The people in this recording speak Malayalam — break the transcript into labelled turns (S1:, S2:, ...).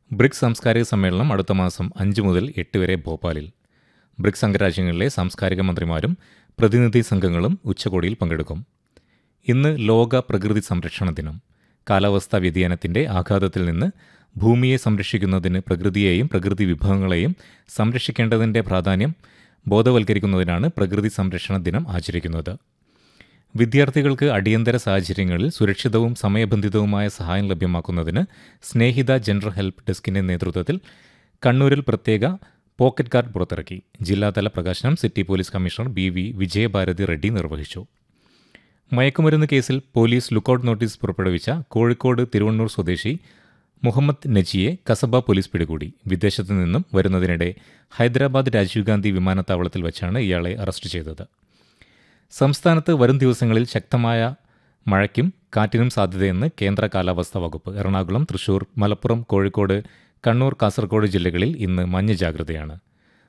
S1: ബ്രിക്സ് സാംസ്കാരിക സമ്മേളനം അടുത്ത മാസം അഞ്ച് മുതൽ എട്ട് വരെ ഭോപ്പാലിൽ ബ്രിക്സ് അംഗരാജ്യങ്ങളിലെ സാംസ്കാരിക മന്ത്രിമാരും പ്രതിനിധി സംഘങ്ങളും ഉച്ചകോടിയിൽ പങ്കെടുക്കും ഇന്ന് ലോക പ്രകൃതി സംരക്ഷണ ദിനം കാലാവസ്ഥാ വ്യതിയാനത്തിന്റെ ആഘാതത്തിൽ നിന്ന് ഭൂമിയെ സംരക്ഷിക്കുന്നതിന് പ്രകൃതിയെയും പ്രകൃതി വിഭവങ്ങളെയും സംരക്ഷിക്കേണ്ടതിന്റെ പ്രാധാന്യം ബോധവൽക്കരിക്കുന്നതിനാണ് പ്രകൃതി സംരക്ഷണ ദിനം ആചരിക്കുന്നത് വിദ്യാർത്ഥികൾക്ക് അടിയന്തര സാഹചര്യങ്ങളിൽ സുരക്ഷിതവും സമയബന്ധിതവുമായ സഹായം ലഭ്യമാക്കുന്നതിന് സ്നേഹിത ജനറൽ ഹെൽപ്പ് ഡെസ്കിന്റെ നേതൃത്വത്തിൽ കണ്ണൂരിൽ പ്രത്യേക പോക്കറ്റ് കാർഡ് പുറത്തിറക്കി ജില്ലാതല പ്രകാശനം city police commissioner B V Vijayabharathi Reddy നിർവഹിച്ചു മയക്കുമരുന്ന് കേസിൽ പോലീസ് ലുക്കൌട്ട് നോട്ടീസ് പുറപ്പെടുവിച്ച കോഴിക്കോട് തിരുവണ്ണൂർ സ്വദേശി മുഹമ്മദ് നജിയെ കസബ പോലീസ് പിടികൂടി വിദേശത്തു നിന്നും വരുന്നതിനിടെ ഹൈദരാബാദ് രാജീവ് ഗാന്ധി വിമാനത്താവളത്തിൽ വെച്ചാണ് ഇയാളെ അറസ്റ്റ് ചെയ്തത് സംസ്ഥാനത്ത് വരും ദിവസങ്ങളിൽ ശക്തമായ മഴയ്ക്കും കാറ്റിനും സാധ്യതയെന്ന് കേന്ദ്ര കാലാവസ്ഥാ വകുപ്പ് എറണാകുളം തൃശൂർ മലപ്പുറം കോഴിക്കോട് കണ്ണൂർ കാസർഗോഡ് ജില്ലകളിൽ ഇന്ന് മഞ്ഞ ജാഗ്രതയാണ്